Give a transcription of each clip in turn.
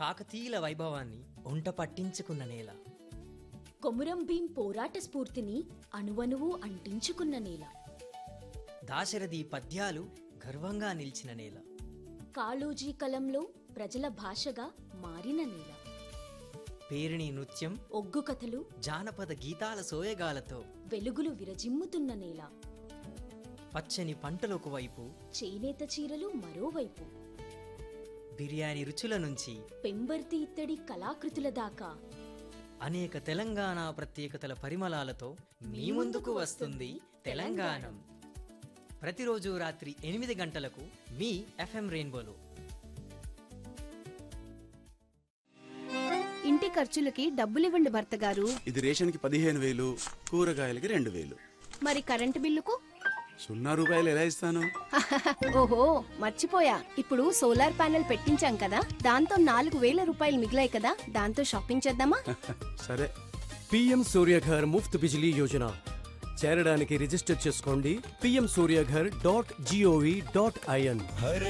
కాకతీయుల వైభవాన్ని ఒంట పట్టించుకున్న నేల కొమురం భీం పోరాట స్ఫూర్తిని అణువణువు అంటించుకున్న నేల దాశరథి పద్యాలు గర్వంగా నిలిచిన నేల కాళోజీ కలంలో ప్రజల భాషగా మారిన నేల పేరిణి నృత్యం ఒగ్గు కథలు జానపద గీతాల సోయగాలతో వెలుగులు విరజిమ్ముతున్న నేల పచ్చని పంటలకు వైపు చేనేత చీరలు మరోవైపు బిర్యానీ రుచుల నుంచి పెంబర్తి ఇత్తడి కళాకృతుల దాకా అనేక తెలంగాణ ప్రత్యేకతల పరిమళాలతో మీ ముందుకు వస్తుంది తెలంగాణం ప్రతిరోజు రాత్రి ఎనిమిది గంటలకు మీ ఎఫ్ఎం రెయిన్బోలో ఇంటి ఖర్చులకి డబ్బులివ్వండి భర్త గారు ఇది రేషన్కి పదిహేను వేలు కూరగాయలకి రెండు వేలు మరి కరెంటు బిల్లుకు సున్నా రూపాయలు ఎలా ఇస్తాను ఓహో మర్చిపోయా ఇప్పుడు సోలార్ ప్యానెల్ పెట్టించాం కదా దాంతో నాలుగు వేల రూపాయలు మిగిలాయి కదా దాంతో షాపింగ్ చేద్దామా సరే పిఎం సూర్యఘర్ ముఫ్త్ బిజిలీ యోజన చేరడానికి రిజిస్టర్ చేసుకోండి PM Suryaghar dot G O V dot I N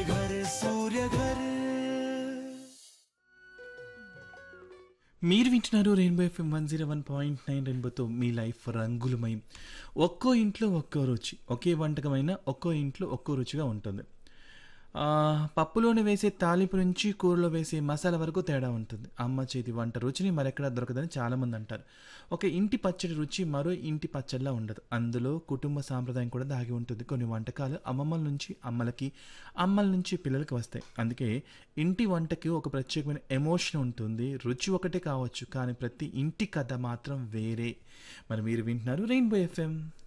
మీరు వింటున్నారు Rainbow FM one zero one point nine రెయిన్బోతో మీ లైఫ్ రంగులమయం ఒక్కో ఇంట్లో ఒక్కో రుచి ఒకే వంటకమైన ఒక్కో ఇంట్లో ఒక్కో రుచిగా ఉంటుంది ఆ, పప్పులోనే వేసే తాలింపు నుంచి కూరలో వేసే మసాలా వరకు తేడా ఉంటుంది అమ్మ చేతి వంట రుచిని మరెక్కడా దొరకదని చాలామంది అంటారు ఒక ఇంటి పచ్చడి రుచి మరో ఇంటి పచ్చడిలా ఉండదు అందులో కుటుంబ సాంప్రదాయం కూడా దాగి ఉంటుంది కొన్ని వంటకాలు అమ్మమ్మల నుంచి అమ్మలకి అమ్మల నుంచి పిల్లలకి వస్తాయి అందుకే ఇంటి వంటకి ఒక ప్రత్యేకమైన ఎమోషన్ ఉంటుంది రుచి ఒకటే కావచ్చు కానీ ప్రతి ఇంటి కథ మాత్రం వేరే మరి మీరు వింటున్నారు రెయిన్బో ఎఫ్ఎం